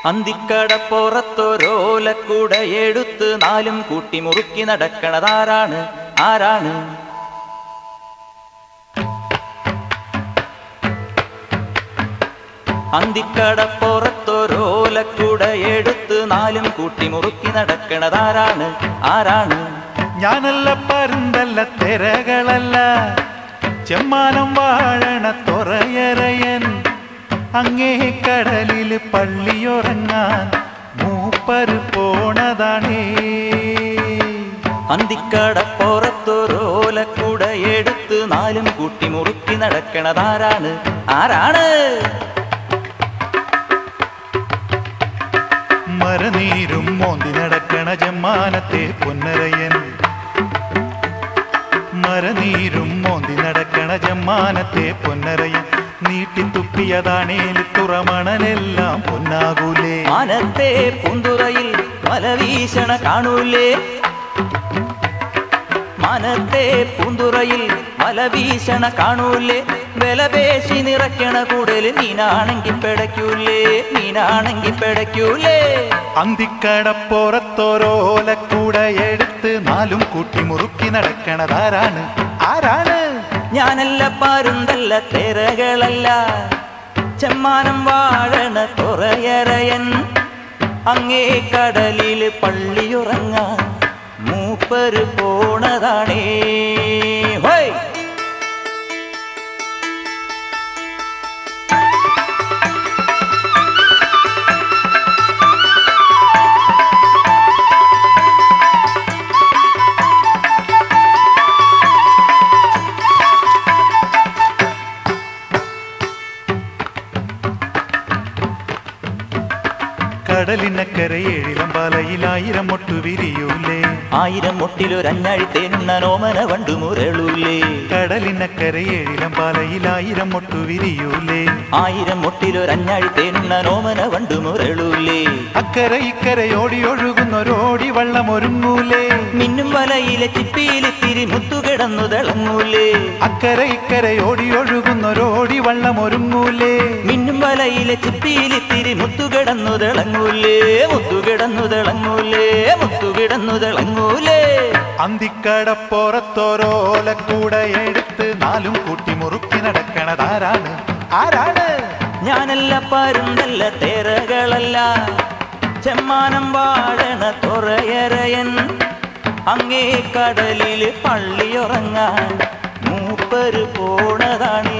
അന്തിക്കടപ്പുറത്തൊരോലക്കൂട എടുത്ത് നാലും കൂട്ടി മുറുക്കി നടക്കണതാരാണ് ആരാണ് അന്തിക്കടപ്പുറത്തൊരോലക്കൂട എടുത്ത് നാലും കൂട്ടി മുറുക്കി നടക്കണതാരാണ് ആരാണ് ഞാനല്ല പരുന്തല്ല തിരകളല്ല ചെമ്മാനം വാഴണ തുറയറയൻ അങ്ങേ കടലിൽ പള്ളിയുറങ്ങാൻ മൂപ്പര് പോണതാണേ അന്തിക്കടപ്പുറത്തൊരോലക്കൂട എടുത്ത് നാലും കൂട്ടി മുറുക്കി നടക്കണതാരാണ് ആരാണ് മരനീരും മോന്തി നടക്കണ ജമ്മാനത്തെ പൊന്നരയൻ മരനീരും മോന്തി നടക്കണ ജമ്മാനത്തെ പൊന്നരയൻ നീട്ടിത്തുപ്പിയതാണേൽ തുറമണലെല്ലാം പൊന്നാകൂലേ മാനത്തെ പൂന്തുറയിൽ വലവീശണ കാണൂലേ മാനത്തെ പൂന്തുറയിൽ വലവീശണ കാണൂലേ വിലപേശി നിറയ്ക്കണ കൂടല് മീനാണെങ്കി പിടയ്ക്കൂലേ മീനാണെങ്കി പിടയ്ക്കൂലേ അന്തിക്കടപ്പുറത്തോരോലക്കൂട എടുത്ത് നാലും കൂട്ടി മുറുക്കി നടക്കണതാരാണ് ആരാണ് ഞാനല്ല പാരുന്തല്ല തിരകളല്ല ചെമ്മാനം വാഴണ തുറയറയൻ അങ്ങേ കടലില് പള്ളിയുറങ്ങാൻ മൂപ്പര് പോണതാണേ ഹോയ് കടലിനക്കര ഏഴിലം പാലയിലായിരം മൊട്ടു വിരിയൂലേ ആയിരം മുട്ടിലൊരഞ്ഞാഴി തേനുണ്ണ നോമന വണ്ടു മുരളൂലേ കടലിനക്കര ഏഴിലം പാലയിലായിരം മൊട്ടു വിരിയൂലേ ആയിരം മുട്ടിലൊരഞ്ഞാഴി തേനുണ്ണ നോമന വണ്ടു മുരളൂലേ അക്കര ഇക്കര ഓടി ഒഴുകുന്നൊരോടി വള്ളം ഒരുങ്ങൂലേ മിന്നും വലയിലെ ചിപ്പിയിലിത്തിരി മുത്തുകിടന്നു തിളങ്ങൂലേ അക്കര ഇക്കര ഓടി ഒഴുകുന്നൊരോടി വള്ളം ഒരുങ്ങൂലേ മിന്നും വലയിലെ ചിപ്പിയിലിത്തിരി മുത്തുകിടന്നു തിളങ്ങൂലേ മുത്തുകിടന്നു തിളങ്ങൂലേ മുത്തുകിടന്നു തിളങ്ങൂലേ അന്തിക്കടപ്പുറത്തോരോലക്കൂട എടുത്ത് നാലും കൂട്ടി മുറുക്കി നടക്കണതാരാണ് ആരാണ് ഞാനല്ല പരുന്തല്ല തേരകളല്ല ചെമ്മാനം വാഴണ തുറയറയൻ അങ്ങേ കടലില് പള്ളിയുറങ്ങാൻ മൂപ്പര് പോണതാണേ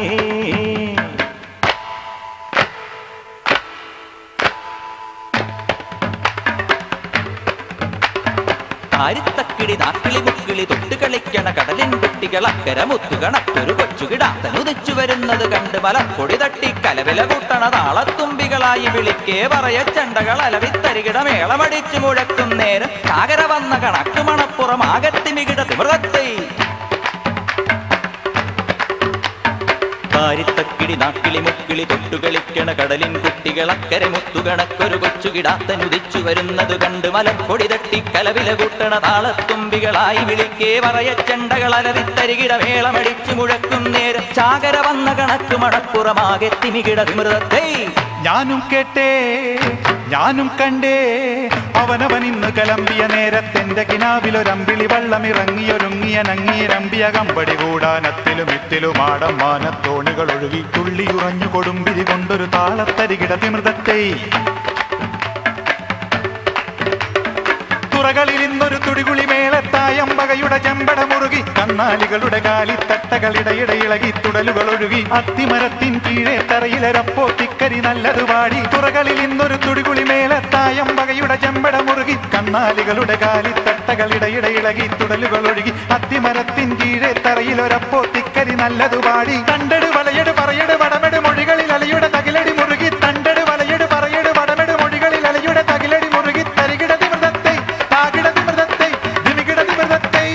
ആരിത്തക്കിളി നാക്കിളി മുക്കിളി തൊട്ട് കളിക്കണ കടലിൻ കുട്ടികൾ അക്കര മുത്തുകണക്കൊരു കൊച്ചുകിടാത്തനുദിച്ചു വരുന്നത് കണ്ട് മലപ്പൊടി തട്ടി കലവില കൂട്ടണ താളത്തുമ്പികളായി വിളിക്കേ പറയ ചെണ്ടകൾ അലവിത്തരികിട മേളമടിച്ചു മുഴക്കും നേരം കാകര വന്ന കണക്ക് മണപ്പുറം ആകത്തി മികിട തിമൃതത്തെ കാരിത്തക്കിടി നാക്കിളി മുക്കിളി തൊട്ടുകളിക്കണ കടലിൻ കുട്ടികൾ അക്കരെ മുത്തുകണക്കൊരു കൊച്ചുകിടാത്തനുദിച്ചു വരുന്നത് കണ്ട് മലപ്പൊടി തട്ടി കലവില കൂട്ടണ താളത്തുമ്പികളായി വിളിക്കേ പറയ ചെണ്ടകൾ അലറിത്തരികിട മേളമടിച്ചു മുഴക്കും നേരം ചാകര വന്ന കണക്ക് മണപ്പുറമാകെ തിമികിട വിമൃതത്തെ ഞാനും കേട്ടേ ഞാനും കണ്ടേ അവനവൻ ഇന്ന് കലമ്പിയ നേരത്തെന്റെ കിനാവിലൊരമ്പിളി വള്ളമിറങ്ങിയൊരുങ്ങിയ നങ്ങിയരമ്പിയ കമ്പടി കൂടാനത്തിലും ഇത്തിലും ആടം മാനത്തോണികൾ ഒഴുകി തുള്ളിയുറഞ്ഞു കൊടുമ്പിരി കൊണ്ടൊരു താളത്തരികിട തിമൃതത്തെ തുറകളിൽ ഇന്നൊരു തുടികുളി മേളത്തായമ്പകയുടെ ചെമ്പട മുറുകി കന്നാലികളുടെ കാലിത്തട്ടകളിടയിടെ ഇളകി തുടലുകൾ ഒഴുകി അത്തിമരത്തിൻ കീഴെ തറയിലരപ്പോ തിക്കരി നല്ലത് പാടി തുറകളിൽ ഇന്നൊരു തുടികുളി മേളത്തായമ്പകയുടെ ചെമ്പട മുറുകി കന്നാലികളുടെ കാലിത്തട്ടകളിടയിടെ ഇളകി തുടലുകൾ ഒഴുകി അത്തിമരത്തിൻ കീഴെ തറയിലൊരപ്പോ തിക്കരി നല്ലത് പാടി തണ്ടട് വലയട് പറയട് വടമെട് മൊഴികളിൽ അലയുടെ തകിലടി മുറുകി തണ്ടട് വലയട് പറയട് വടമെട് മൊഴികളിൽ അലയുടെ തകിലടി മുറുകി തരികിട തിമൃതത്തെ താകിട തിമൃതത്തെ ദിമികിട തിമൃതത്തെ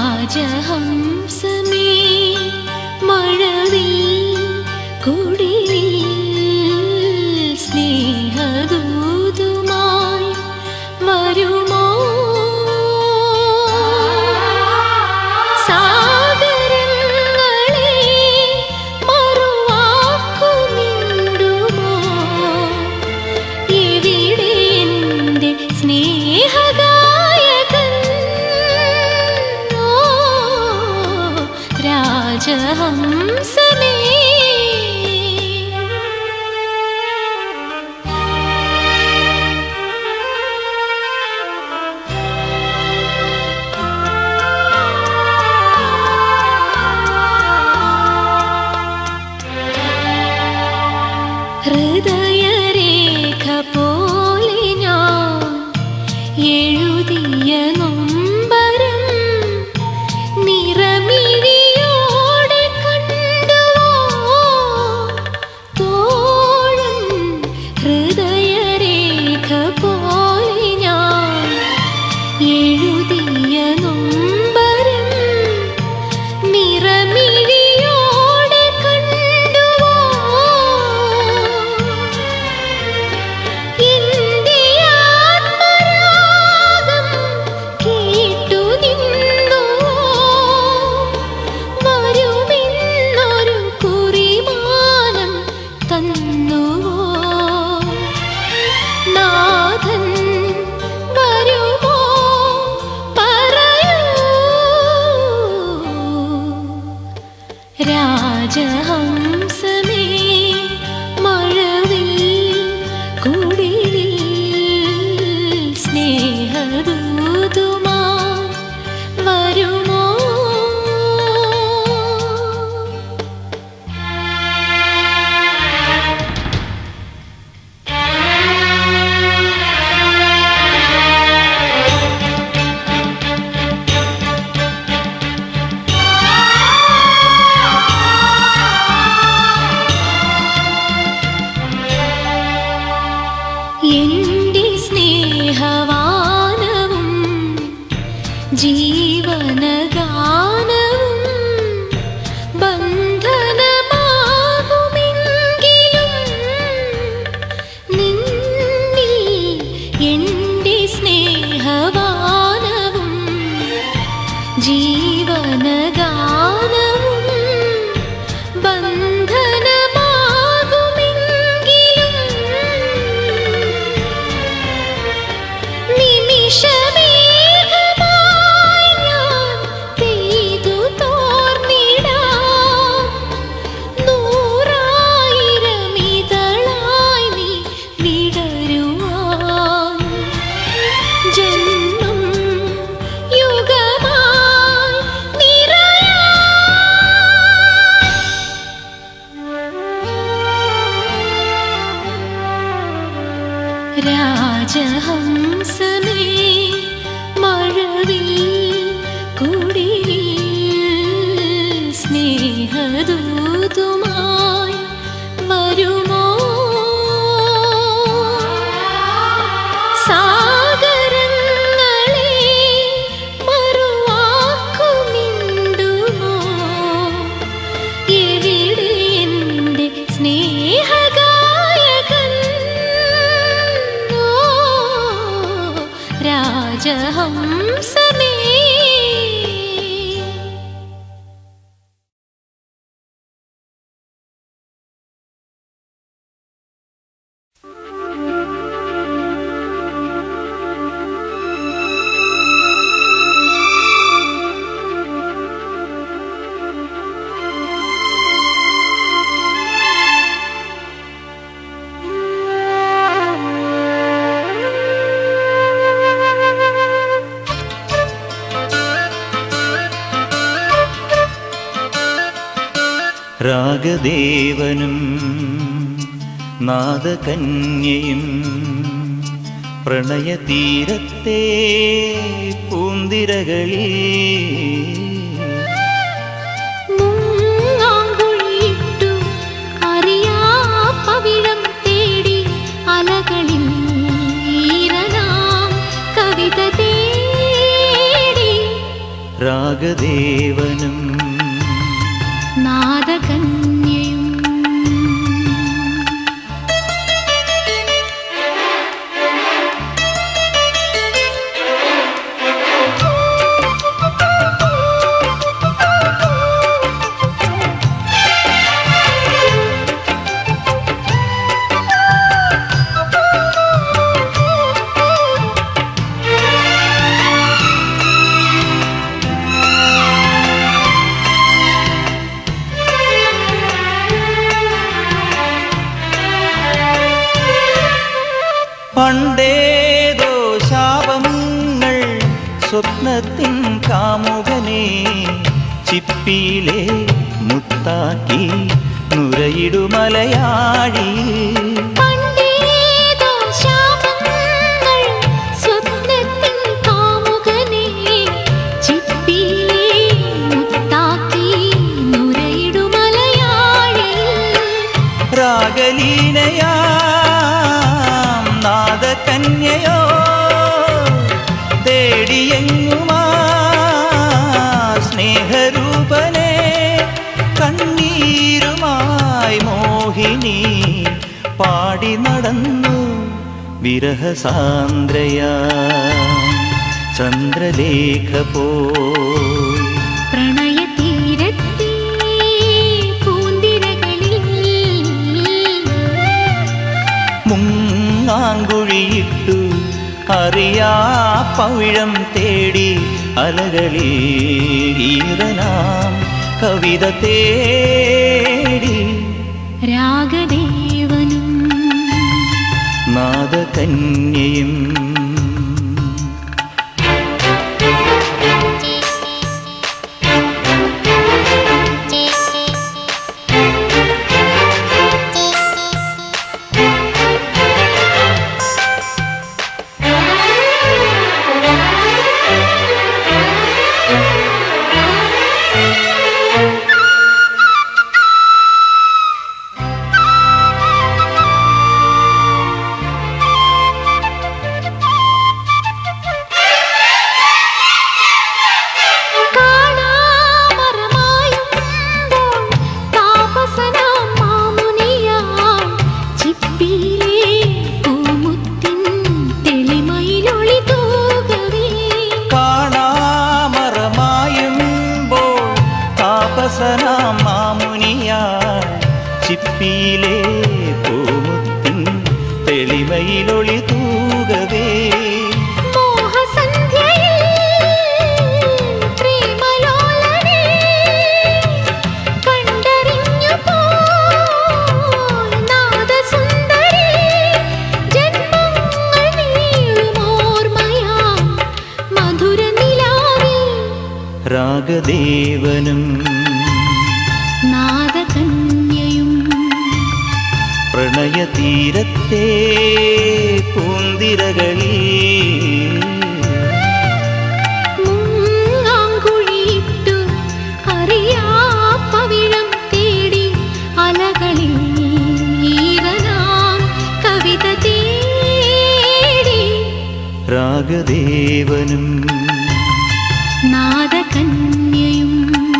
രാജഹംസമേ മഴവിൽ കുടിലിൽ സ്നേഹദൂതുമായി വരുമോ സാഗരങ്ങളെ മറുവാക്കുമിണ്ടുമോ എവിടെ എൻ്റെ സ്നേഹഗായകൻ ഓ രാജഹംസമേ ഹൃദയരേഖ പോലെ ഞാൻ എഴുതിയ നൊമ്പരം നിറമിഴിയോടെ കണ്ടുവോ തോഴൻ ഹൃദയരേഖ പോലെ ഞാൻ എഴുതിയ നൊമ്പരം നിറമിഴിയോടെ കണ്ടുവോ എന്റെ ആത്മരാഗം കേട്ടു നിന്നുവോ വരുമെന്നൊരു കുറിമാനം തന്നുവോ നാഥൻ വരുമോ പറയൂ രാജഹംസമേ മഴവിൽ കുടിലിൽ സ്നേഹദൂതുമായി വരുമോ എന്റെ സ്നേഹവാനവും ജീവനഗാനവും ബന്ധനമാകുമെങ്കിലും നിന്നിൽ എന്റെ സ്നേഹവാനവും ജീവനഗാനവും ബന്ധനമാകുമെങ്കിലും നിമിഷമേഘമായി ഞാൻ പെയ്തു തോർന്നിടാം. നൂറായിരം ഇതളായി നീ വിടരുവാൻ. ജന്മം യുഗമായി നിറയാൻ. രാജഹംസമേ മഴവിൽ കുടിലിൽ സ്നേഹദൂതുമായി വരുമോ സാഗരങ്ങളെ മറുവാക്കുമിണ്ടുമോ എവിടെ എൻ്റെ സ്നേഹഗായകൻ ഓ രാജഹംസമേ രാഗദേവനും നാദകന്യയും പ്രണയതീരത്തെ പൂന്തിരകളിൽ മുങ്ങാങ്കുഴിയിട്ടു അറിയാ പവിഴം തേടി അലകളിൽ ഈരനാം കവിത തേടി രാഗ രാഗദേവനും നാദകന്യയും പണ്ടേതോ ശാപങ്ങൾ സ്വപ്നത്തിൻ കാമുകനെ ചിപ്പിയിലെ മുത്താക്കി നുരയിടുമലയാഴി പണ്ടേതോ ശാപങ്ങൾ സ്വപ്നത്തിൻ കാമുകനെ ചിപ്പിയിലെ മുത്താക്കി നുരയിടുമലയാഴിൽ രാഗലീനയാം നാദകന്യയോ തേടിയെങ്ങുമാ സ്നേഹരൂപനെ കണ്ണീരുമായി മോഹിനി പാടി നടന്നു വിരഹസാന്ദ്രയാ ചന്ദ്രലേഖ പോ പ്രണയതീരത്തെ പൂന്തിരകളിൽ മുങ്ങാങ്കുഴിയിട്ടു അറിയാ പവിഴം തേടി അലകളിൽ ഈറനാം കവിത തേടി രാഗദേവനും നാദകന്യയും കാണാമറമായുമ്പോൾ താപസനാം മാമുനിയാൾ ചിപ്പിയിലെ പൂമുത്തിൻ തെളിമയിലൊളി തൂകവേ കാണാമറമായുമ്പോൾ താപസനാം മാമുനിയാൽ ചിപ്പിയിലെ പൂമുത്തിൻ തെളിമയിലൊളി തൂകവേ മോഹസന്ധ്യയിൽ പ്രേമലോലനെ കണ്ടറിഞ്ഞു പോയി നാദസുന്ദരി ജന്മങ്ങൾ നീളുമോർമ്മയാം മധുരനിലാവിൽ രാഗദേവനും നാദകന്യയും പ്രണയതീരത്തെ പൂന്തിരകളിൽ മുങ്ങാങ്കുഴിയിട്ടു അറിയാ പവിഴം തേടി അലകളിൽ ഈറനാം കവിത തേടി രാഗദേവനും നാദകന്യയും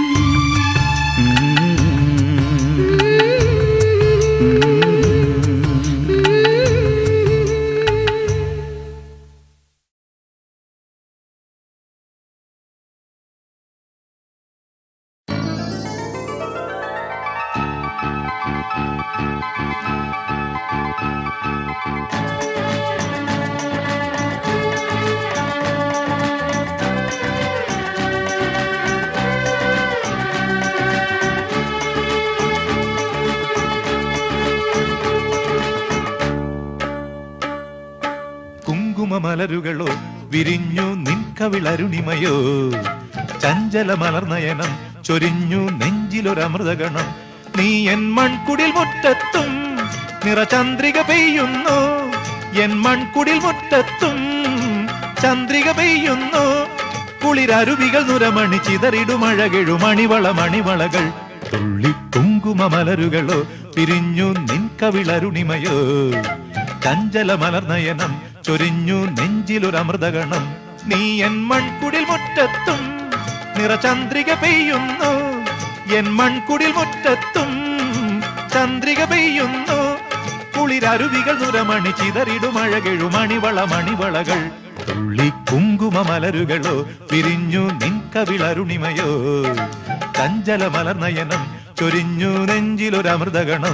കുങ്കുമമലരുകളോ വിരിഞ്ഞു നിൻകവിളരുണിമയോ ചഞ്ചല മലർനയനം ചൊരിഞ്ഞു നെഞ്ചിലൊരമൃതഗണം നീ എൻ മൺകുടിൽ മുറ്റത്തും നിറചന്ദ്രിക പെയ്യുന്നു എൻ മൺകുടിൽ മുറ്റത്തും ചന്ദ്രിക പെയ്യുന്നു കുളിരരുവികൾ നുരമണി ചിതറിടുമഴകെഴു മണിവള മണിവളകൾ തുള്ളി കുങ്കുമമലരുകളോ പിരിഞ്ഞു നിൻകവിളരുണിമയോ ചഞ്ചല മലർനയനം ചൊരിഞ്ഞു നെഞ്ചിലൊരമൃതഗണം നീ എൻ മൺകുടിൽ മുറ്റത്തും നിറചന്ദ്രിക പെയ്യുന്നു എൻ മൺകുടിൽ മുറ്റത്തും ചന്ദ്രിക പെയ്യുന്നു കുളിരരുവികൾ നുരമണി ചിതറിടുമഴകെഴു മണിവള മണിവളകൾ തുള്ളി കുങ്കുമ മലരുകളോ പിരിഞ്ഞു നിൻ കവിളരുണിമയോ ചഞ്ചല മലർനയനം ചൊരിഞ്ഞു നെഞ്ചിലൊരമൃതഗണം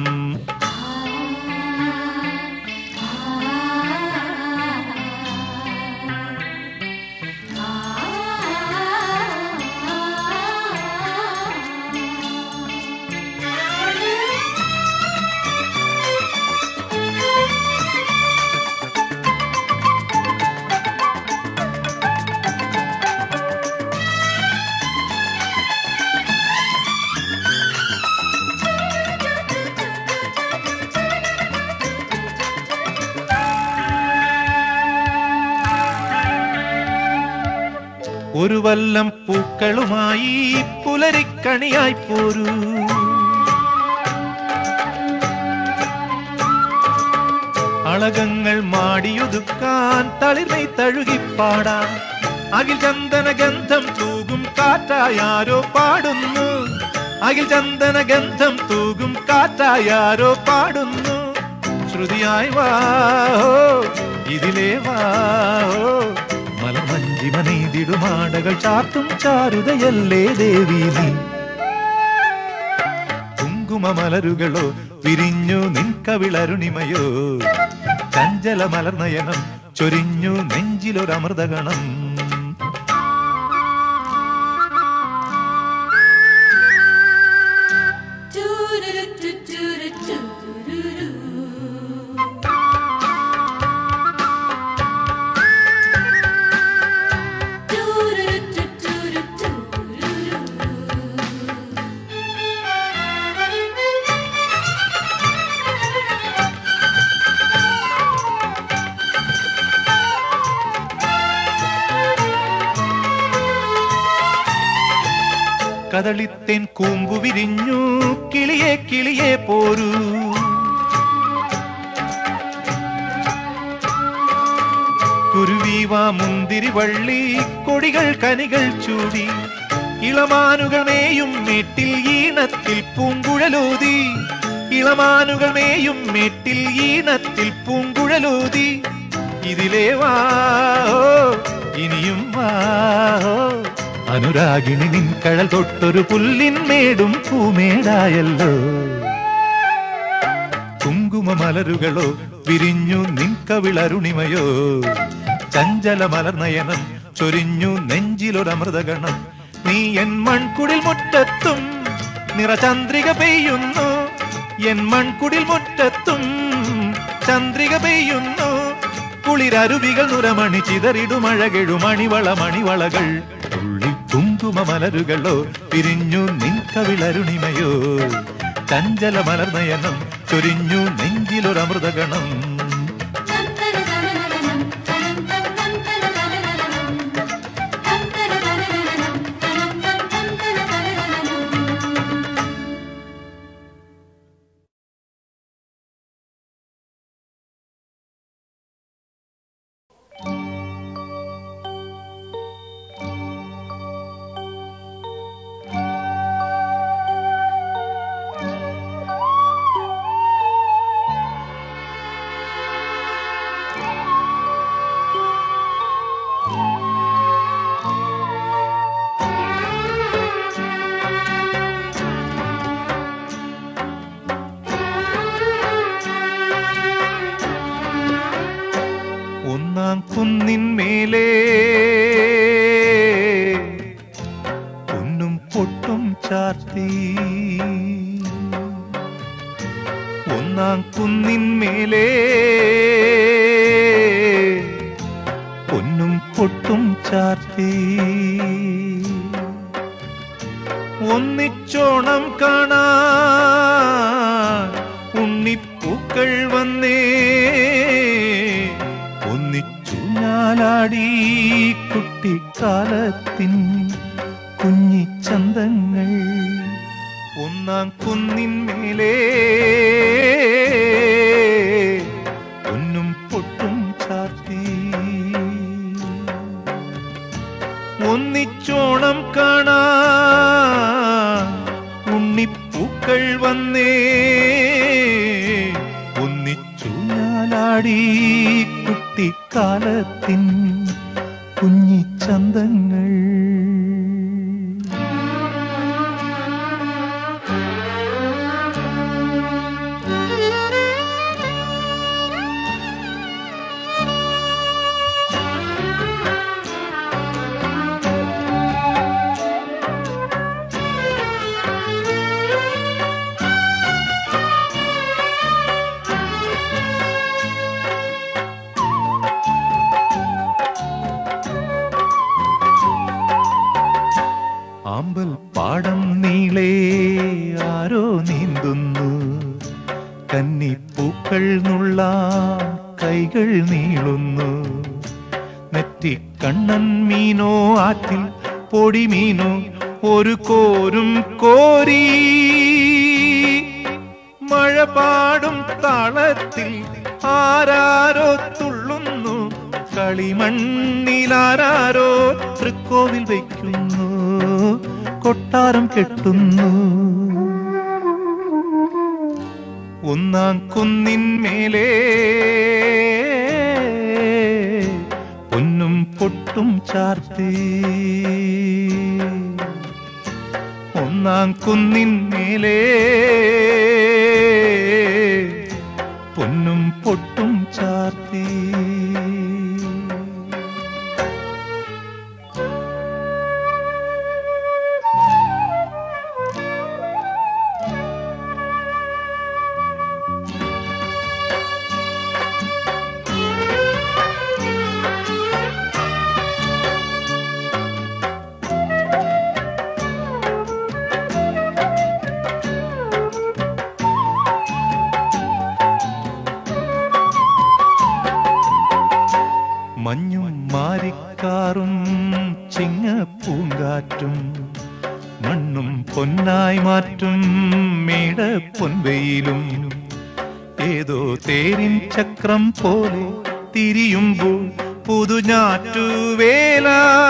ഒരു വല്ലം പൂക്കളുമായി പുലരിക്കണിയായി പോരൂ അളകങ്ങൾ മാടിയൊതുക്കാൻ തളിർമൈ തഴുകിപ്പാടാം അകിൽ ചന്ദന ഗന്ധം തൂകും കാറ്റായാരോ പാടുന്നു അകിൽ ചന്ദന ഗന്ധം തൂകും കാറ്റായാരോ പാടുന്നു ശ്രുതിയായി വാഹോ ഇതിലേ വാഹോ മലമഞ്ചിമ നെയ്തിടുമാടകൾ ചാർത്തും ചാരുതയല്ലേ ദേവി നീ കുങ്കുമമലരുകളോ വിരിഞ്ഞു നിൻ കവിളരുണിമയോ ചഞ്ചല മലർനയനം ചൊരിഞ്ഞു നെഞ്ചിലൊരമൃതഗണം കദളിത്തേൻ കൂമ്പു വിരിഞ്ഞു കിളിയെ കിളിയെ പോരൂ കുരുവീവ മുന്തിരി വള്ളി കൊടികൾ കനികൾ ചൂടി ഇളമാനുകൾ മേയും മേട്ടിൽ ഈണത്തിൽ പൂങ്കുഴലൂതി ഇളമാനുകൾ മേയും മേട്ടിൽ ഈണത്തിൽ പൂങ്കുഴലൂതി ഇതിലേ വാഹോ ഇനിയും വാഹോ അനുരാഗിണി നിൻ കഴൽ തൊട്ടൊരു പുല്ലിൻ മേടും പൂമേടായല്ലോ കുങ്കുമ മലരുകളോ വിരിഞ്ഞു നിൻ കവിളരുണിമയോ ചഞ്ചല മലർനയനം ചൊരിഞ്ഞു നെഞ്ചിലൊരമൃതഗണം നീ എൻ മൺകുടിൽ മുറ്റത്തും നിറചന്ദ്രിക പെയ്യുന്നു എൻ മൺകുടിൽ മുറ്റത്തും ചന്ദ്രിക പെയ്യുന്നു കുളിരരുവികൾ നുരമണി ചിതറിടുമഴകെഴു മണിവള മണിവളകൾ തുള്ളി കുങ്കുമ മലരുകളോ പിരിഞ്ഞു നിൻ കവിളരുണിമയോ ചഞ്ചല മലർനയനം ചൊരിഞ്ഞു നെഞ്ചിലൊരമൃതഗണം ഒന്നാം കുന്നിന്മേലേ പൊന്നും പൊട്ടും ചാർത്തി ഒന്നാം കുന്നിന്മേലേ പൊന്നും പൊട്ടും ചാർത്തി ഒന്നിച്ചോണം കാണാൻ ഉണ്ണിപ്പൂക്കൾ വന്നേ ഒന്നിച്ചു ഞാലാടി കുട്ടിക്കാലത്തിൻ കുഞ്ഞിച്ചന്തങ്ങൾ ഒന്നാം കുന്നിന്മേലേ പൊന്നും പൊട്ടും ചാർത്തി ഒന്നിച്ചോണം പൂക്കൾ വന്നേ ഒന്നിച്ചു ഞാലാടി കുട്ടിക്കാലത്തിൻ കുഞ്ഞിച്ചന്തങ്ങൾ ആമ്പൽ പാടം നീളേ ആരോ നീന്തുന്നു കന്നിപ്പൂക്കൾ നുള്ളാൻ കൈകൾ നീളുന്നു നെറ്റി കണ്ണൻ മീനോ ആറ്റിൽ പൊടി മീനോ ഒരു കോരും കോരി മഴ പാടും താളത്തിൽ ആരാരോ തുള്ളുന്നു കളിമണ്ണിലാരാരോ തൃക്കോവിൽ വയ്ക്കുന്നു കൊട്ടാരം കെട്ടുന്നു ഒന്നാം കുന്നിന്മേലേ പൊന്നും പൊട്ടും ചാർത്തി ഒന്നാം കുന്നിന്മേലേ പൊന്നും പൊട്ടും ചാർത്തി മഞ്ഞും മാരിക്കാറും ചിങ്ങ പൂങ്കാറ്റും മണ്ണും പൊന്നായി മാറ്റും മേട പൊൻവെയിലും ഏതോ തേരിൻ ചക്രം പോലെ തിരിയുമ്പോൾ പുതുഞാറ്റുവേല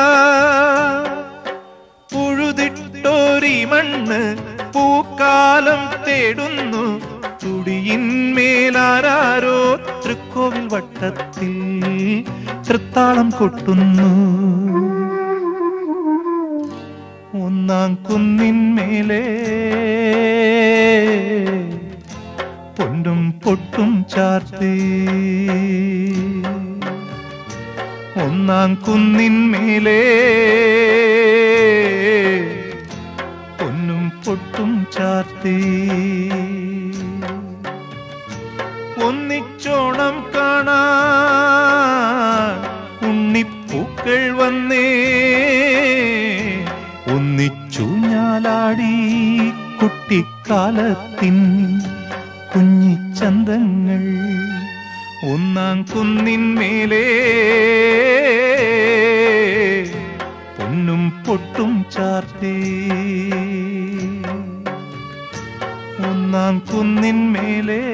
പുഴുതിട്ടോരി മണ്ണ് പൂക്കാലം തേടുന്നു തുടിയിന്മേലാരോ തൃക്കോവിൽ വട്ടത്തിൽ തൃത്താളം കൊട്ടുന്നു ഒന്നാം കുന്നിന്മേലേ പൊന്നും പൊട്ടും ചാർത്തി ഒന്നാം കുന്നിന്മേലേ പൊന്നും പൊട്ടും ചാർത്തി ഒന്നിച്ചോണം കാണാൻ ഉണ്ണിപ്പൂക്കൾ വന്നേ ഒന്നിച്ചു ഞാലാടി കുട്ടിക്കാലത്തിൻ കുഞ്ഞിച്ചന്തങ്ങൾ ഒന്നാം കുന്നിന്മേലേ പൊന്നും പൊട്ടും ചാർത്തി ഒന്നാം കുന്നിന്മേലേ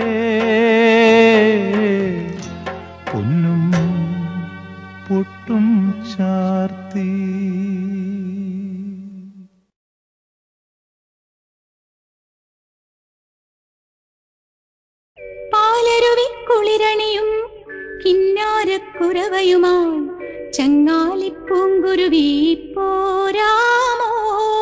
പൊന്നും പൊട്ടും ചാർത്തി പാലരുവി കുളിരണിയും കിന്നാരക്കുറവയുമായി ചങ്ങാലിപ്പൂങ്കുരുവി പോരാമോ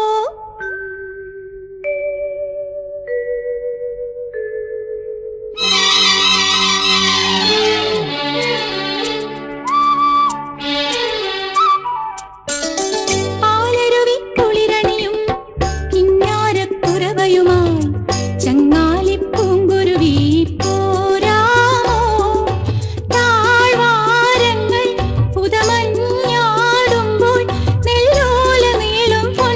പാലരുവി കുളിരണിയും കിന്നാരക്കുറവയുമായി ചങ്ങാലിപ്പൂങ്കുരുവി പോരാമോ താഴ്വാരങ്ങൾ പുതമഞ്ഞാടുമ്പോൾ നെല്ലോല നീളും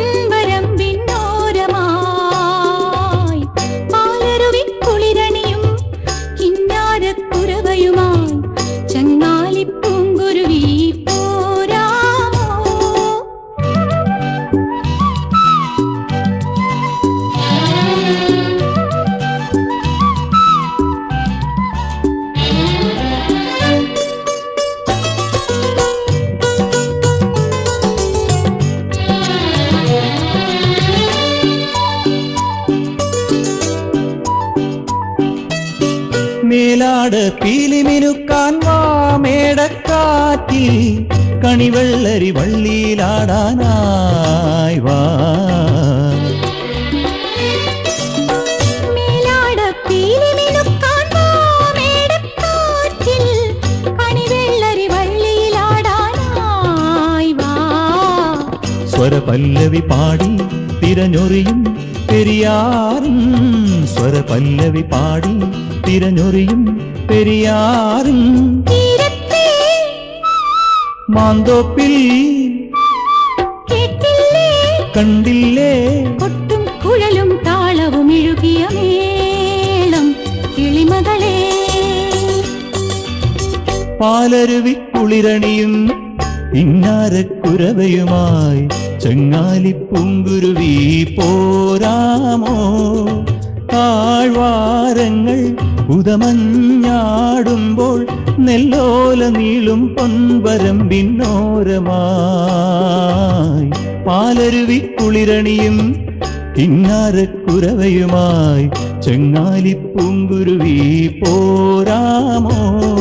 മേലാട് പീലിമിനുക്കാൻ വാ മേടക്കാറ്റിൽ കണിവെള്ളരി വള്ളിയിലാടാനായി വാ മേലാട് പീലിമിനുക്കാൻ വാ മേടക്കാറ്റിൽ കണിവെള്ളരി വള്ളിയിലാടാനായി വാ സ്വരപല്ലവി പാടി തിരഞ്ഞൊറിയും പെരിയാറും സ്വരപല്ലവി പാടി തിരഞ്ഞൊറിയും പെരിയാറും തീരത്തെ മാന്തോപ്പിൽ കേട്ടില്ലേ കണ്ടില്ലേ കൊട്ടും കുഴലും താളവും ഇഴുകിയ മേളം കിളിമകളെ പാലരുവി കുളിരണിയും ഇന്നാരക്കുരവയുമായി ചെങ്ങാലിപ്പൂങ്കുരുവി പോരാമോ താഴ്വാരങ്ങൾ ഉദമഞ്ഞാടുമ്പോൾ നെല്ലോല നീളും പൊൻവരമ്പിന്നോരമായി പാലരുവി കുളിരണിയും ഇന്നാരക്കുരവയുമായി ചെങ്ങാലിപ്പൂങ്കുരുവി പോരാമോ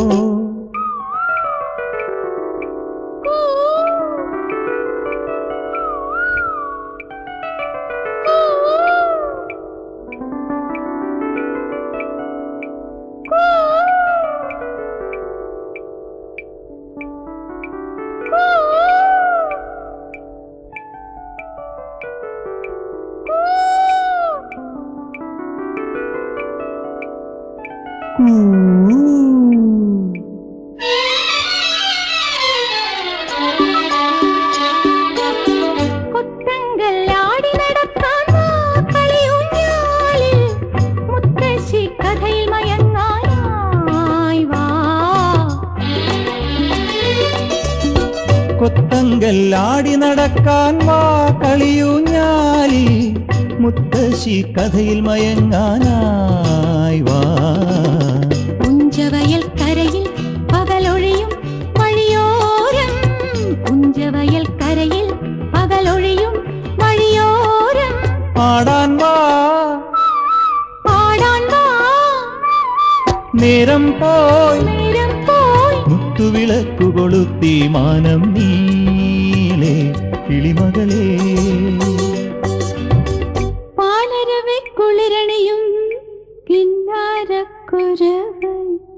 കൊത്തങ്കല്ലാടി നടക്കാൻ വാ കളിയൂഞ്ഞാലിൽ മുത്തശ്ശി കഥയിൽ മയങ്ങാനായി വാ കൊത്തങ്കല്ലാടി നടക്കാൻ വാ കളിയൂഞ്ഞാലി മുത്തശ്ശി കഥയിൽ മയങ്ങാനായി വാ പുഞ്ചവയൽ കരയിൽ പകലൊഴിയും വഴിയോരം പുഞ്ചവയൽ കരയിൽ പകലൊഴിയും വഴിയോരം പാടാൻ വാ പാടാൻ വാ നേരം പോയി നേരം പോയി മുത്തുവിളക്കു കൊളുത്തി മാനം നീളെ കിളിമകളേ പാലരവെ കുളിരണിയും കിന്നാരക്കുരവൻ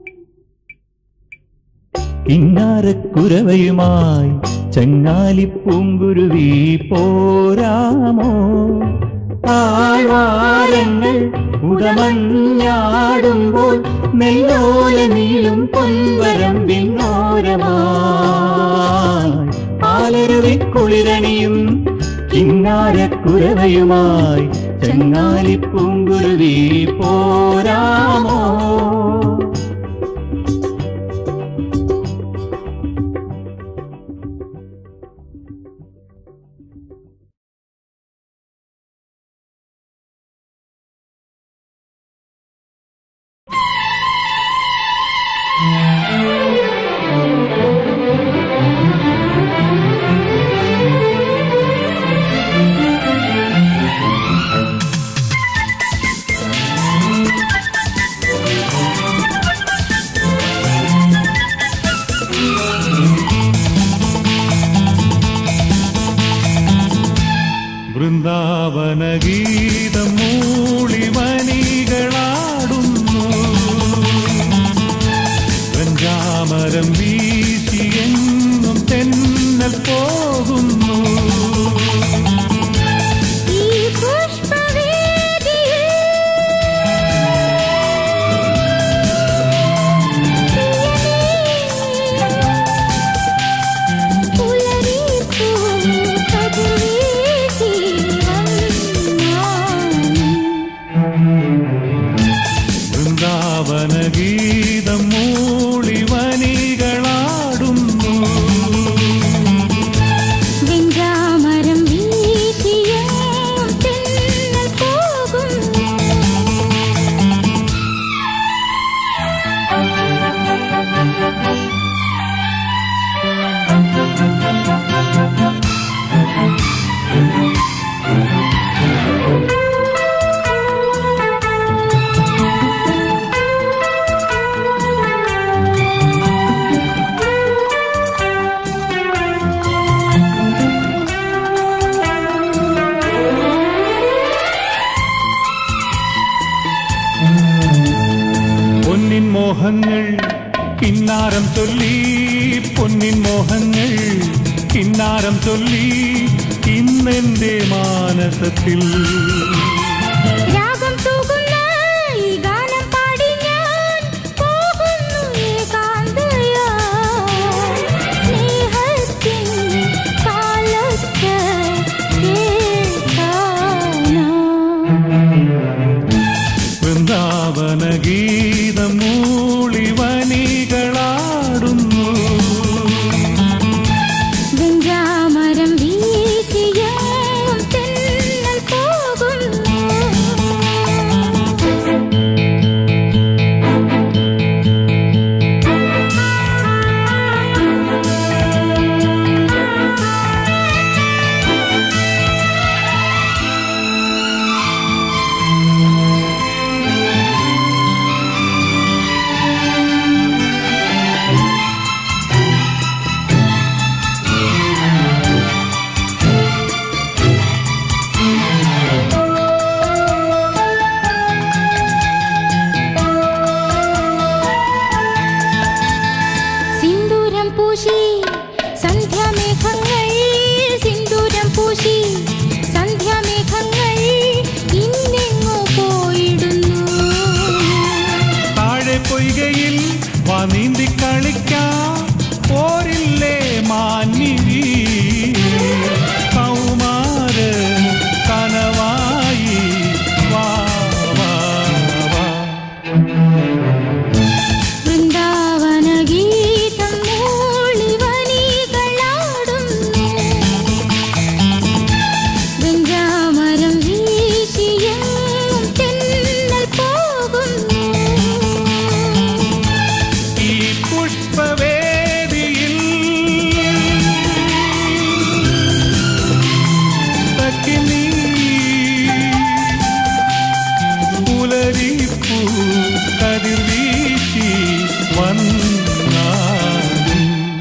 കിന്നാരക്കുരവയുമായി ചങ്ങാലിപ്പൂങ്കുരുവി പോരാമോ താഴ്വാരങ്ങൾ ഉടമഞ്ഞാടുമ്പോൾ നെല്ലോല നീളും പൊൻവരം പിന്നോരമായി പാലരുവി കുളിരണിയും കിന്നാരക്കുരവയുമായി ചങ്ങാലിപ്പൂങ്കുരുവി പോരാമോ വൃന്ദാവന ഗീതം മൂളിമണികളാടുന്നു വെഞ്ചാമരം വീശി എങ്ങും തെന്നൽ പോകുന്നു ഈ പുഷ്പവേദിയിൽ പുലരിപ്പൂ കതിർവീശി വന്നാലും വൃന്ദാവന ഗീതം മൂളിമണികളാടുന്നു മോഹങ്ങൾ കിന്നാരം ചൊല്ലി പൊന്നിൻ മോഹങ്ങൾ കിന്നാരം ചൊല്ലി ഇന്നെന്റെ മാനസത്തിൽ രാഗം തൂകുന്ന ഈ ഗാനം പാടി ഞാൻ പോകുന്നു ഏകാന്തയാ സ്നേഹത്തിൻ കാലത്ത് കേൾക്കാനാ വൃന്ദാവന ഗീതം മൂളിവനികളാടുന്നു വെഞ്ചാമരം വീശിയും തെന്നൽ പോകുന്നു സിന്ദൂരം പൂശി സന്ധ്യാമേഘങ്ങൾ സിന്ദൂരം പൂശി സന്ധ്യാമേഘങ്ങൾ ഇന്നെങ്ങോ പോയിടുന്നു താഴെ പൊയ്കയിൽ വാ നീന്തി കളിക്കാം പോരില്ലേ മാന്യവി കൗമാര കനവായി വാ വാ വാ വൃന്ദാവന ഗീതം മൂളിവനികളാടുന്നു വെഞ്ചാമരം വീശിയും തെന്നൽ പോകുന്നു ഈ പുഷ്പവേദിയിൽ തക്കിനി പുലരിപ്പൂ കതിർ വീശി വന്നാടും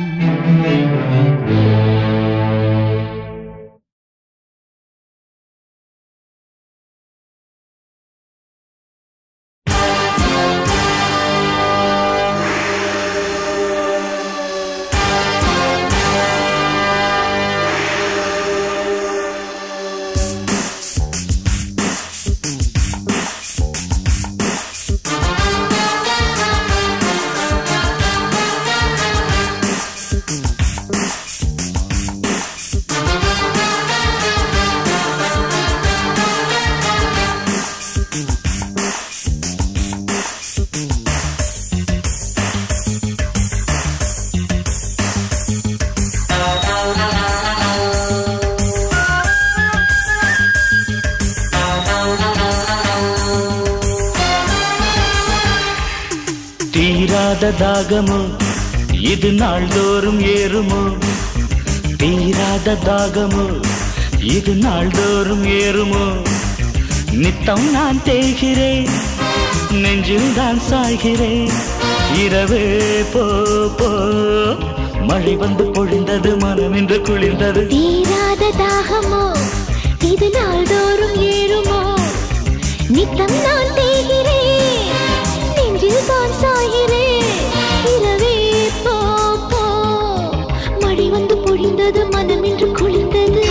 തീരാத தாகமோ இது நாள்தோறும் ஏறுமோ தீராத தாகமோ இது நாள்தோறும் ஏறுமோ நித்தம் நான் தேய்கிறேன் நெஞ்சில் தான் சாய்கிறேன் இரவே போ போ மழை வந்து பொழிந்தது மனம் என்று குளிர்ந்தது തീരാത ദാഹമോ ഇത് നാൾതോറും ഏഴുമോ നിത്തം നാൻ തേகிறே നെഞ്ചിൽ താൻ സായിരേ இரவே போ போ மழை வந்து பொழிந்தது மனம் என்று குளிர்ந்தது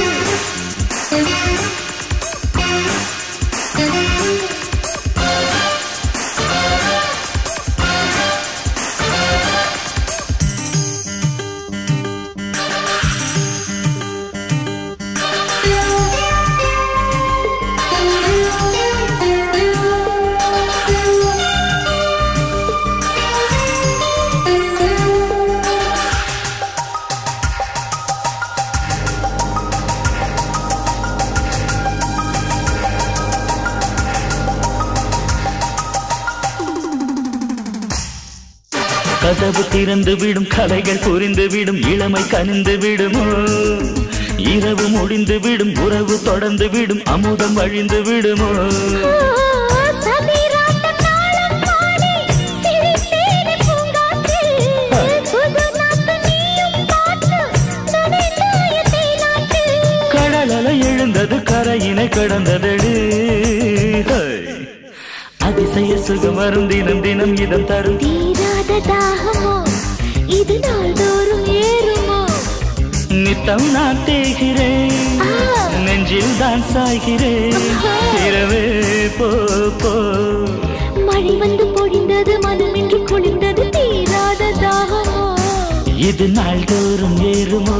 கதவு திறந்து விடும் கலைகள் புரிந்து விடும் இளமை கனிந்து விடுமோ இரவு முடிந்து விடும் உறவு தொடர்ந்து விடும் அமுதம் வழிந்து விடுமோ சதிராட்டம் நாளம் பாடி சிரித்தேனே பூங்காற்றில் புது நாத்து நீயும் பார்த்து நனைந்தாய தேனாற்றில் கடல் அலை எழுந்தது கரையினை கடந்ததடு ஹை. அதிசய சுகம் வரும் தினம் தினம் இதம் தரும் தீரா தாகமோ இது நாள்தோறும் ஏறுமோ நித்தம் நான் தேய்கிறேன் ஆ. நெஞ்சில் தான் சாய்கிறேன் ஆஹா. இரவே போ போ மழை வந்து பொழிந்தது மனமின்று குளிர்ந்தது தீராத தாகமோ இது நாள்தோறும் ஏறுமோ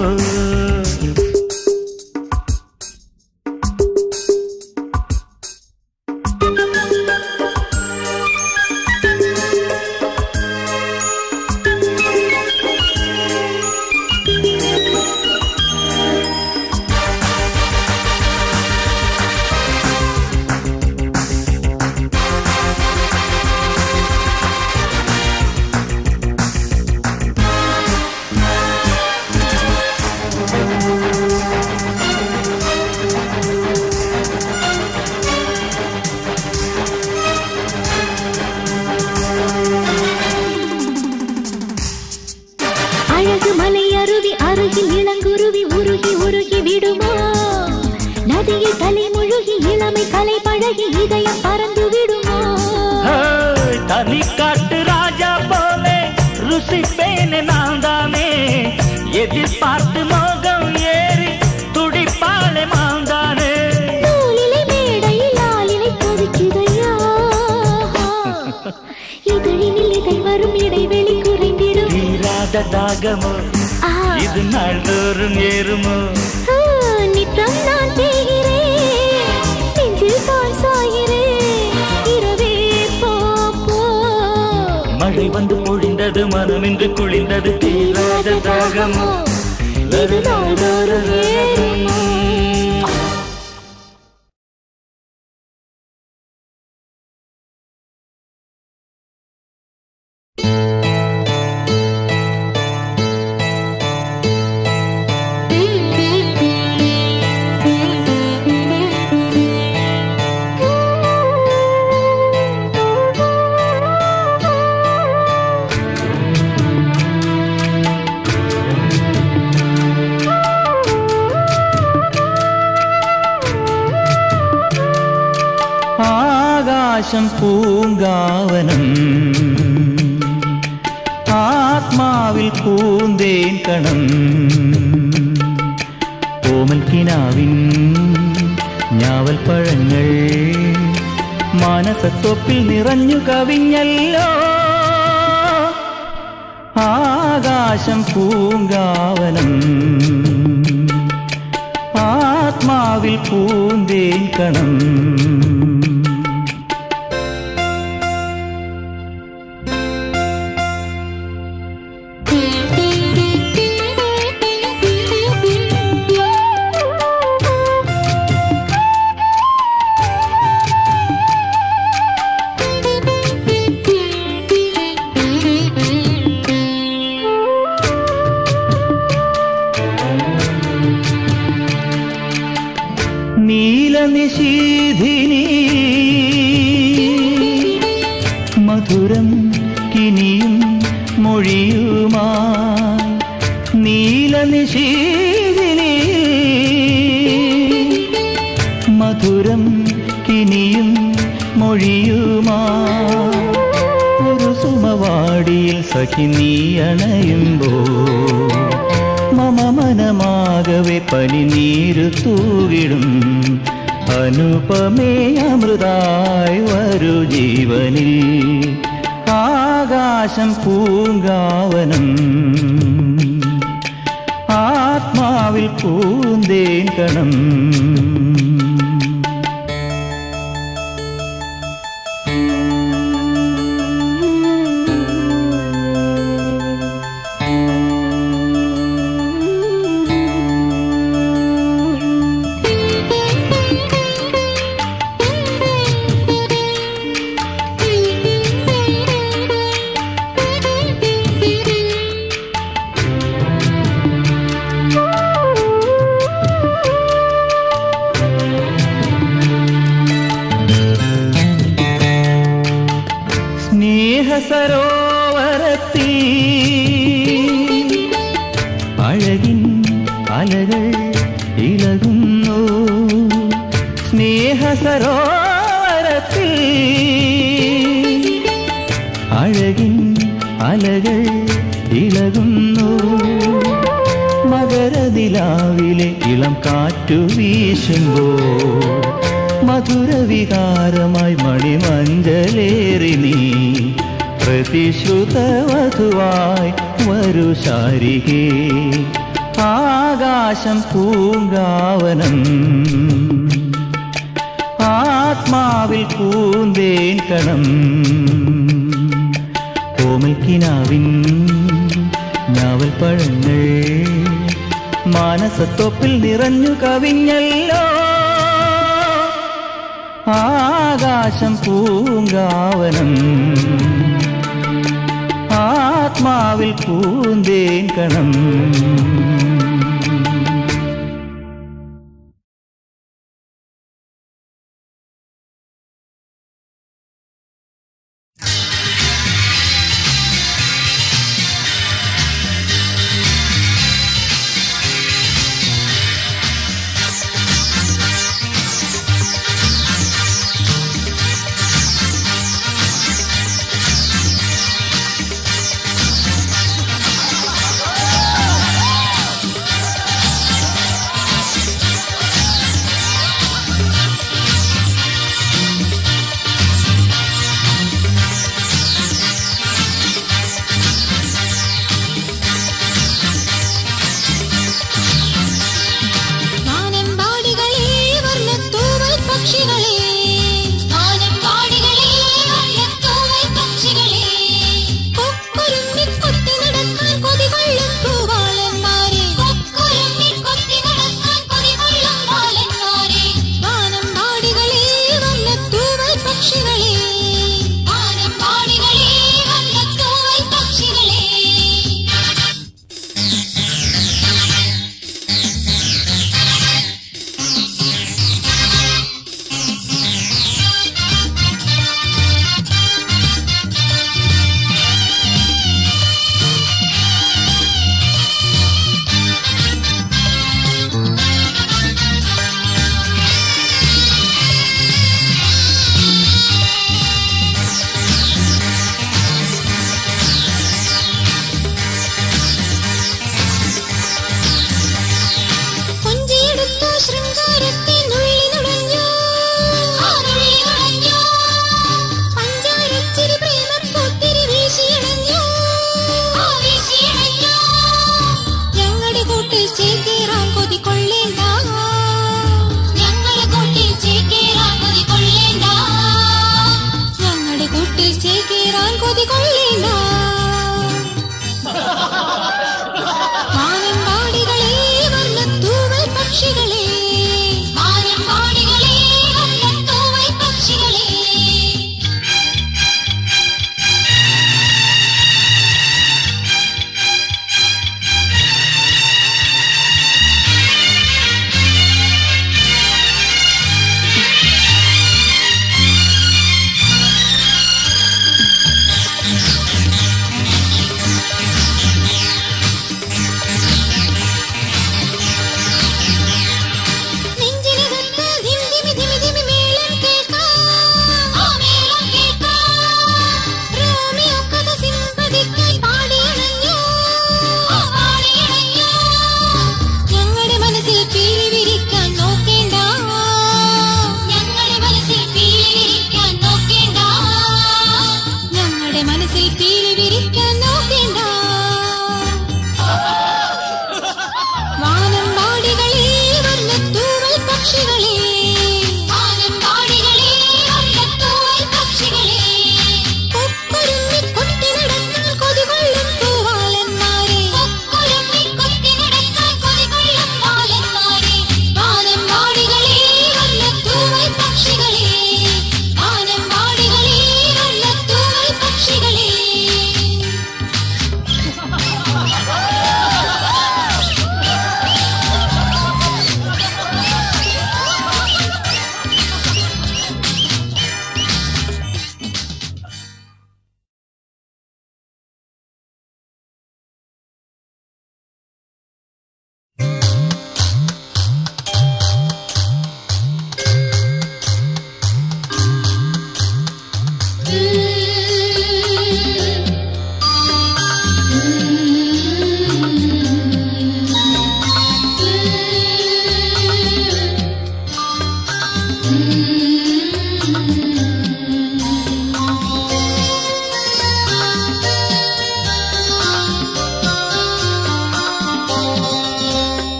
அழகு மலை அருவி அருகில் இளங்குருவி உருகி உருகி விடுமோ நதியில் தலை முழுகி இளமை கலை பழகி இதயம் பறந்து விடுமோ ஹேய், தனி காட்டு ராஜா போலே ருசிப்பேனே நான் தானே எதிர்பார்த்து மோகம் ஏறி துடிப்பாலே மாந்தானே நூலிலை மேடையில் ஆளிலை கொதிக்குதையா இதழினில் இதழ் வரும் இடைவெளி குறைந்திடும் தீராத தாகமோ ஆ, இது நாள்தோறும் ஏறுமோ ஆ, நித்தம் நான் தேய்கிறேன் நெஞ்சில் தான் சாய்கிறேன் இரவே போ போ மழை வந்து பொழிந்தது மனமின்று குளிர்ந்தது தீராத தாகமோ இது நாள்தோறும் ஏறுமோ ആകാശം പൂങ്കാവനം ആത്മാവിൽ പൂന്തേൻ കണം ഓമൽ കിനാവിൻ ഞാവൽ പഴങ്ങൾ മാനസത്തൊപ്പിൽ നിറഞ്ഞു കവിഞ്ഞല്ലോ ആകാശം പൂങ്കാവനം ആത്മാവിൽ പൂന്തേൻ കണം നീലനിശീധിനി മധുരം കിനിയും മൊഴിയുമായി നീലനിശീധിനി മധുരം കിനിയും മൊഴിയുമായി ഒരു സുമവാടിയിൽ സഖി നീ അണയുമ്പോ മമ മനമാകവെ പനിനീരു തൂകിടും അനുപമേ അമൃതായി വരു ജീവനിൽ ആകാശം പൂങ്കാവനം ആത്മാവിൽ പൂന്തേൻ കണം സ്നേഹസരോവരത്തിൽ അഴകിൻ അലകൾ ഇളകുന്നു സ്നേഹസരോവരത്തിൽ അഴകിൻ അലകൾ ഇളകുന്നു മകരതിലാവിലെ ഇളം കാറ്റു വീശുമ്പോൾ മധുരവികാരമായി മണിമഞ്ചലേറി നീ പ്രതിശ്രുതവധുവായി വരു ശാരികേ ആകാശം പൂങ്കാവനം ആത്മാവിൽ പൂന്തേൻ കണം കോമൽക്കിനാവിൻ ഞാവൽ പഴങ്ങൾ മാനസത്തൊപ്പിൽ നിറഞ്ഞു കവിഞ്ഞല്ലോ ആകാശം പൂങ്കാവനം ആത്മാവിൽ പൂന്തേൻ കണം വാനമ്പാടികളേ വർണ്ണത്തൂവൽ പക്ഷികളേ വാനമ്പാടികളേ വർണ്ണത്തൂവൽ പക്ഷികളേ കൊക്കുരുമ്മി കൊത്തി നടക്കാൻ കൊതികൊള്ളും പൂവാളന്മാരെ കൊക്കുരുമ്മി കൊത്തി നടക്കാൻ കൊതികൊള്ളും ബാലന്മാരെ വാനമ്പാടികളേ വർണ്ണത്തൂവൽ പക്ഷികളേ വാനമ്പാടികളേ വർണ്ണത്തൂവൽ പക്ഷികളേ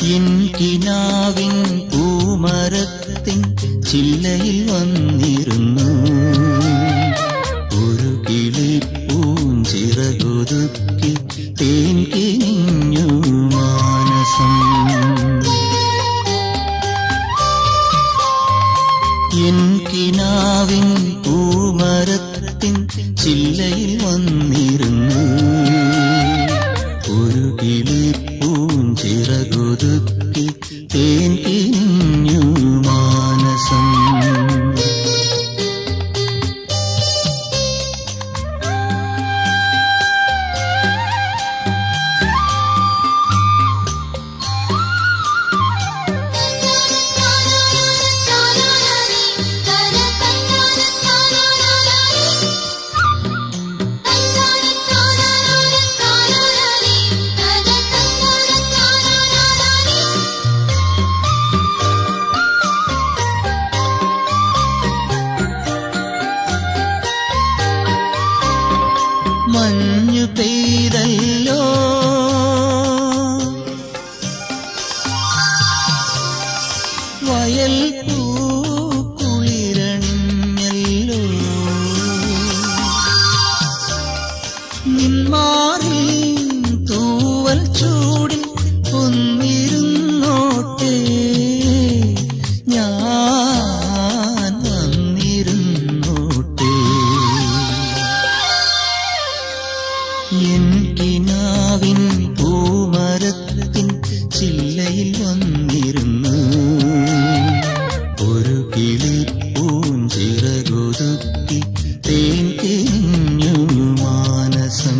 കിനാവിൻ പൂമരത്തിൻ ചില്ലയിൽ വന്നിരുന്നു ഒരു കിളി പൂഞ്ചിറകൊതുക്കി തേൻ കിനിഞ്ഞു മാനസം എൻ കിനാവിൻ പൂമരത്തിൻ ചില്ലയിൽ വന്നിരുന്നു ഒരു കിളി പൂഞ്ചിറകൊതുക്കി തേൻ കിനിഞ്ഞു മാനസം മഞ്ഞു പെയ്തല്ലോ വയൽ പൂക്കുളിരണിഞ്ഞല്ലോ നിന്മാറി തൂവൽ ചൂടിൽ ഒന്നിരുന്നോട്ടെ ഞാൻ വന്നിരുന്നോട്ടെ എൻ കിനാവിൻ പൂമരത്തിൻ ചില്ലയിൽ വന്നിരുന്നു ഒരു കിളി പൂഞ്ചിറകൊതുക്കി തേൻ തിരിഞ്ഞു മാനസം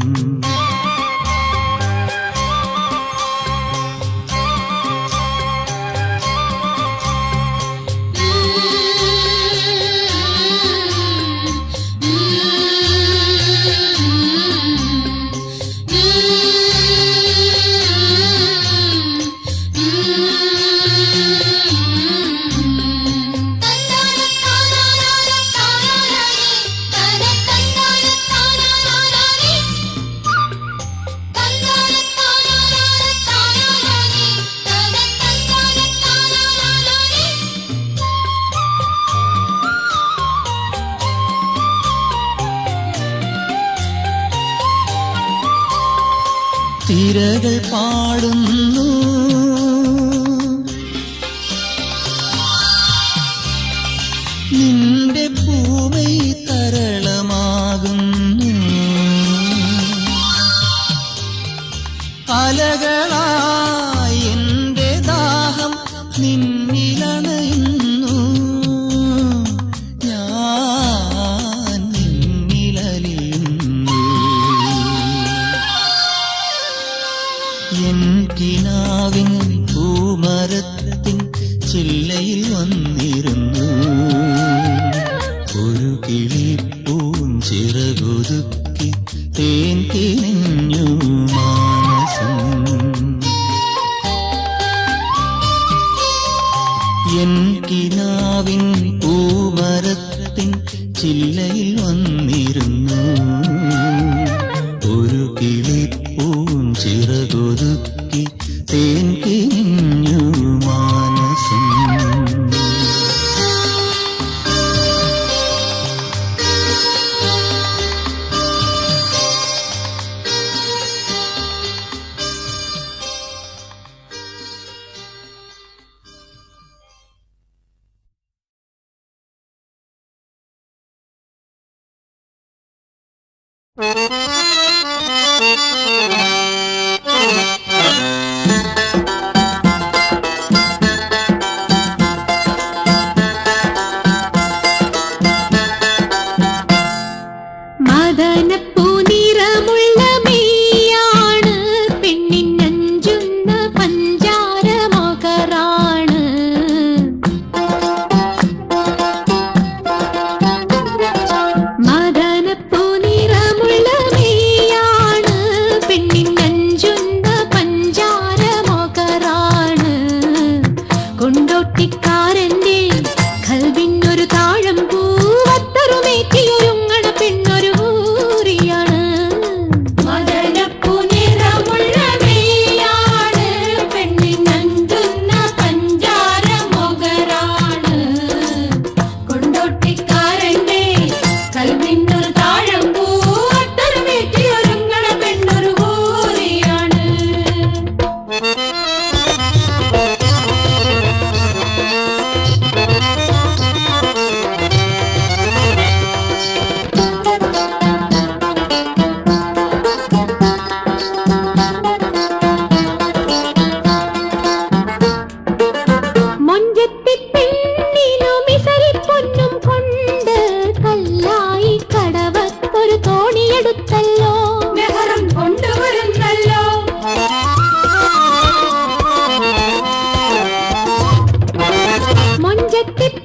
തിരകൾ പാടുന്നു നിന്റെ പൂവൈ തരളമാകുന്നു അലകളായി എന്റെ ദാഹം നിന്നിലണയുന്നു ഞാൻ നിന്നിലലിയുന്നു എൻ കിനാവിൻ പൂമരത്തിൻ ചില്ലയിൽ വന്നിരുന്നു ഒരു കിളി പൂഞ്ചിറകൊതുക്കി തേൻ കിനിഞ്ഞു മാനസം എൻ കിനാവിൻ പൂമരത്തിൻ ചില്ലയിൽ വന്നിരുന്നു ഒരു കിളി പൂഞ്ചിറകൊതുക്കി തേൻ കിനിഞ്ഞു മാനസം മദനപ്പൂ നിറമുള്ള മെയ്യാണ് പെണ്ണിനഞ്ചുന്ന പഞ്ചാര മകറാണ് മദനപ്പൂ നിറമുള്ള മെയ്യാണ് പെണ്ണിനഞ്ചുന്ന പഞ്ചാര മകറാണ് കൊണ്ടോട്ടിക്കാരന്റെ കൽവിനൊരു താഴം പൂവത്തറുമേറ്റിയൊരുങ്ങണ പെണ്ണൊരു ഊറിയാണ് മദനപ്പൂ നിറമുള്ള മെയ്യാണ് പെണ്ണിന ചെത്തി